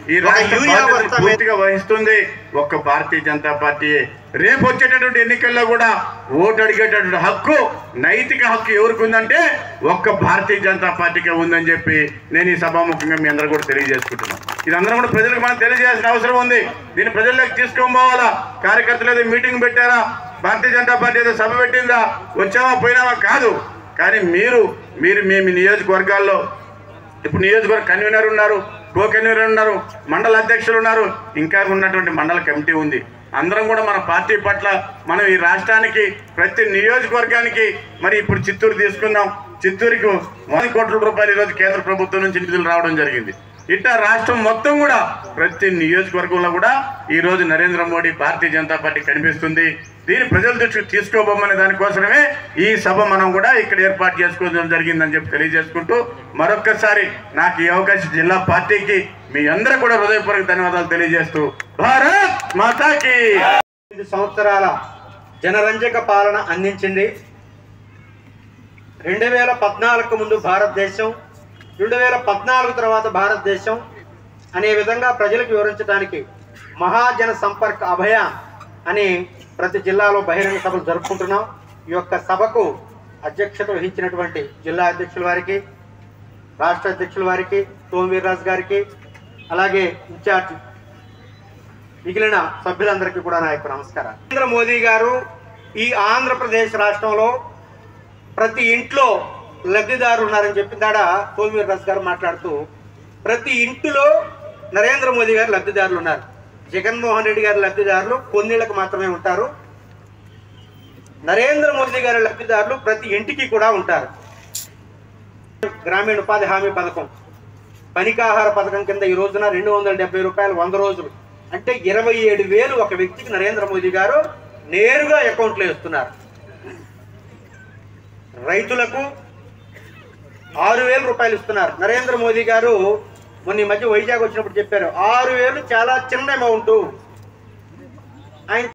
ఈ రాష్ట్ర యూరియా బాధ్యతను బస్తా మీద- పూర్తిగా వహిస్తుంది ఒక్క భారతీయ జనతా పార్టీ రేపు వచ్చేటటువంటి ఎన్నికల్లో కూడా ఓటు అడిగేటటువంటి హక్కు నైతిక హక్కు ఎవరికి ఉందంటే ఒక్క భారతీయ జనతా పార్టీకే ఉందని చెప్పి నేను ఈ సభాముఖంగా మీ అందరూ కూడా తెలియజేసుకుంటున్నాను ఇదందరం కూడా ప్రజలకు మనం తెలియజేయాల్సిన అవసరం ఉంది దీన్ని ప్రజల్లోకి తీసుకొని పోవాలా కార్యకర్తలు ఏదో మీటింగ్ పెట్టారా భారతీయ జనతా పార్టీ ఏదో సభ పెట్టిందా వచ్చామా పోయినామా కాదు కానీ మీరు మీరు మీ మీ నియోజకవర్గాల్లో ఇప్పుడు నియోజకవర్గ కన్వీనర్ ఉన్నారు కో కన్వీనర్ ఉన్నారు మండల అధ్యక్షులు ఉన్నారు ఇంకా ఉన్నటువంటి మండల కమిటీ ఉంది అందరం కూడా మన పార్టీ పట్ల మనం ఈ రాష్ట్రానికి ప్రతి నియోజకవర్గానికి మరి ఇప్పుడు చిత్తూరు తీసుకుందాం చిత్తూరుకు వంద కోట్ల రూపాయలు ఈరోజు కేంద్ర ప్రభుత్వం నుంచి నిధులు రావడం జరిగింది ఇట్లా రాష్ట్రం మొత్తం కూడా ప్రతి నియోజకవర్గంలో కూడా ఈ రోజు నరేంద్ర మోడీ భారతీయ జనతా పార్టీ కనిపిస్తుంది దీన్ని ప్రజల దృష్టికి తీసుకోబోమనే దానికోసమే ఈ సభ మనం కూడా ఇక్కడ ఏర్పాటు చేసుకోవడం జరిగిందని చెప్పి తెలియజేసుకుంటూ మరొక్కసారి నాకు ఈ అవకాశం జిల్లా పార్టీకి మీ అందరూ కూడా హృదయపూర్వక ధన్యవాదాలు తెలియజేస్తూ భారత్ మాతాకి ఐదు సంవత్సరాల జనరంజక పాలన అందించింది రెండు వేల పద్నాలుగు ముందు భారతదేశం రెండు వేల పద్నాలుగు తర్వాత భారతదేశం అనే విధంగా ప్రజలకు వివరించడానికి మహాజన సంపర్క్ అభయాన్ అని ప్రతి జిల్లాలో బహిరంగ సభలు జరుపుకుంటున్నాం ఈ యొక్క సభకు అధ్యక్షత వహించినటువంటి జిల్లా అధ్యక్షుల వారికి రాష్ట్ర అధ్యక్షుల వారికి సోమవీర్రాజు గారికి అలాగే ఇన్ఛార్జ్ మిగిలిన సభ్యులందరికీ కూడా నా యొక్క నమస్కారం నరేంద్ర మోదీ గారు ఈ ఆంధ్రప్రదేశ్ రాష్ట్రంలో ప్రతి ఇంట్లో లబ్ధిదారులు ఉన్నారని చెప్పిందాడ సోమవీర్ రాజు గారు మాట్లాడుతూ ప్రతి ఇంటిలో నరేంద్ర మోదీ గారు లబ్ధిదారులు ఉన్నారు జగన్మోహన్ రెడ్డి గారి లబ్ధిదారులు కొన్నిళ్ళకి మాత్రమే ఉంటారు నరేంద్ర మోదీ గారి లబ్ధిదారులు ప్రతి ఇంటికి కూడా ఉంటారు గ్రామీణ ఉపాధి హామీ పథకం పనికాహార పథకం కింద ఈ రోజున రెండు వందల డెబ్బై రూపాయలు వంద రోజులు అంటే ఇరవై ఏడు వేలు ఒక వ్యక్తికి నరేంద్ర మోదీ గారు నేరుగా అకౌంట్లో ఇస్తున్నారు రైతులకు ఆరు వేల రూపాయలు ఇస్తున్నారు నరేంద్ర మోదీ గారు మొన్న ఈ మధ్య వైజాగ్ వచ్చినప్పుడు చెప్పారు ఆరు వేలు చాలా చిన్న అమౌంట్ ఆయన